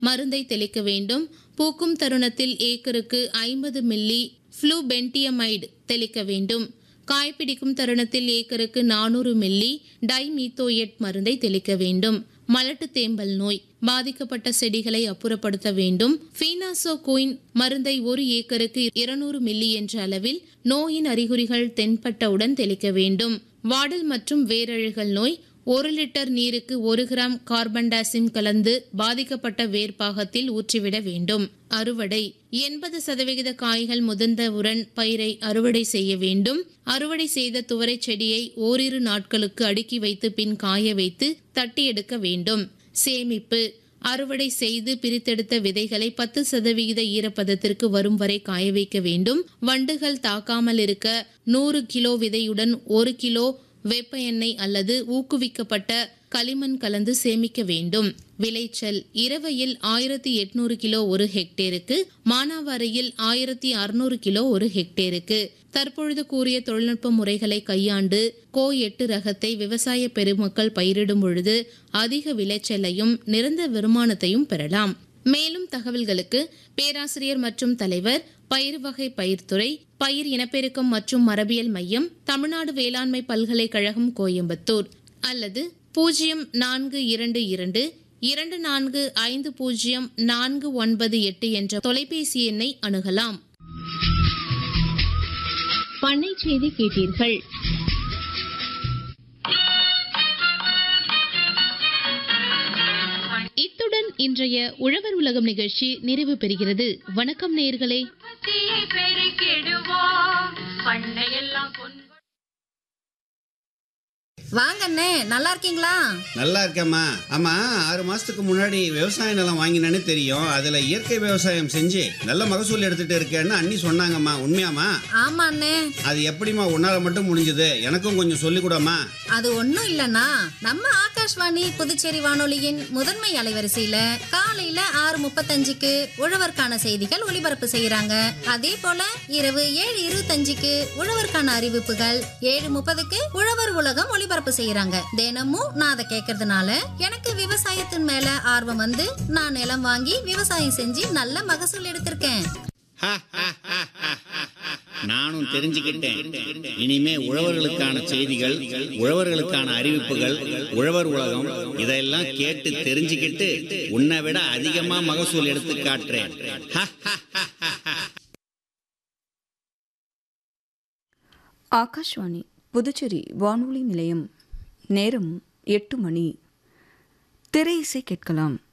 மருந்தை தெளிக்க வேண்டும் பூக்கும் தருணத்தில் ஏக்கருக்கு ஐம்பது மில்லி ஃப்ளூபென்டியமைடு தெளிக்க வேண்டும் காய்பிடிக்கும் தருணத்தில் ஏக்கருக்கு நானூறு மில்லி டைமீத்தோயட் மருந்தை தெளிக்க வேண்டும் மலட்டு தேம்பல் நோய் பாதிக்கப்பட்ட செடிகளை அப்புறப்படுத்த வேண்டும் ஃபீனாசோ குயின் மருந்தை ஒரு ஏக்கருக்கு இருநூறு மில்லி என்ற அளவில் நோயின் அறிகுறிகள் தென்பட்டவுடன் தெளிக்க வேண்டும் வாடல் மற்றும் வேரழுகல் நோய் ஒரு லிட்டர் நீருக்கு ஒரு கிராம் கார்பன் டாசிம் கலந்து பாதிக்கப்பட்ட வேர்ப்பாகத்தில் ஊற்றிவிட வேண்டும் அறுவடை எண்பது சதவிகித காய்கள் முதிர்ந்தவுடன் பயிரை அறுவடை செய்ய வேண்டும் அறுவடை செய்த துவரை செடியை ஓரிரு நாட்களுக்கு அடுக்கி வைத்து பின் காய வைத்து தட்டி எடுக்க வேண்டும் சேமிப்பு அறுவடை செய்து பிரித்தெடுத்த விதைகளை பத்து சதவிகித ஈரப்பதத்திற்கு வரும் வரை காய வைக்க வேண்டும் வண்டுகள் தாக்காமல் இருக்க நூறு கிலோ விதையுடன் ஒரு கிலோ வேப்ப எண்ணெய் அல்லது ஊக்குவிக்கப்பட்ட களிமண் கலந்து சேமிக்க வேண்டும் விளைச்சல் இரவையில் ஆயிரத்தி எட்நூறு கிலோ ஒரு ஹெக்டேருக்கு மானாவாரியில் ஆயிரத்தி அறுநூறு கிலோ ஒரு ஹெக்டேருக்கு தற்பொழுது கூறிய தொழில்நுட்ப முறைகளை கையாண்டு கோ எட்டு ரகத்தை விவசாய பெருமக்கள் பயிரிடும் பொழுது அதிக விளைச்சலையும் நிரந்தர வருமானத்தையும் பெறலாம் மேலும் தகவல்களுக்கு பேராசிரியர் மற்றும் தலைவர் பயிர் வகை பயிர்த்துறை பயிர் இனப்பெருக்கம் மற்றும் மரபியல் மையம் தமிழ்நாடு வேளாண்மை பல்கலைக்கழகம் கோயம்புத்தூர் அல்லது பூஜ்ஜியம் நான்கு இரண்டு இரண்டு இரண்டு நான்கு ஐந்து பூஜ்ஜியம் நான்கு ஒன்பது எட்டு என்ற தொலைபேசி எண்ணை அணுகலாம் பண்ணை செய்தி கேட்டீர்கள் இத்துடன் இன்றைய உழவர் உலகம் நிகழ்ச்சி நிறைவு பெறுகிறது வணக்கம் நேயர்களே உற்பத்தியை பெருக்கிடுவோம் பண்ணையெல்லாம் பொன் வாங்க அண்ணே நல்லா இருக்கீங்களா நல்லா இருக்கேம்மா ஆமா ஆறு மாசத்துக்கு முன்னாடி விவசாய நிலம் வாங்கினேன்னு தெரியும் அதுல இயற்கை விவசாயம் செஞ்சு நல்ல மகசூல் எடுத்துட்டு இருக்கேன்னு அண்ணி சொன்னாங்கம்மா உண்மையாம்மா ஆமா அண்ணே அது எப்படிம்மா உன்னால மட்டும் முடிஞ்சது எனக்கும் கொஞ்சம் சொல்லிக் கூடம்மா அது ஒண்ணும் இல்லனா நம்ம ஆகாஷ்வாணி புதுச்சேரி வானொலியின் முதன்மை அலைவரிசையில காலையில ஆறு முப்பத்தஞ்சுக்கு உழவர்க்கான செய்திகள் ஒளிபரப்பு செய்யறாங்க அதே போல இரவு ஏழு இருபத்தஞ்சுக்கு உழவர்க்கான அறிவிப்புகள் ஏழு முப்பதுக்கு உழவர் உலகம் ஒளிபரப்பு செய்யறாங்க தினமும் நான் அதை கேட்கறதுனால எனக்கு விவசாயத்தின் மேல ஆர்வம் வந்து நான் நிலம் வாங்கி விவசாயம் செஞ்சு நல்ல மகசூல் எடுத்திருக்கேன் நானும் தெரிஞ்சுக்கிட்டேன் இனிமே உழவர்களுக்கான செய்திகள் உழவர்களுக்கான அறிவிப்புகள் உழவர் உலகம் இதெல்லாம் கேட்டு தெரிஞ்சுக்கிட்டு உன்னை விட அதிகமா மகசூல் எடுத்து காட்டுறேன் ஆகாஷ்வாணி புதுச்சேரி வானொலி நிலையம் நேரம் எட்டு மணி திரை இசை கேட்கலாம்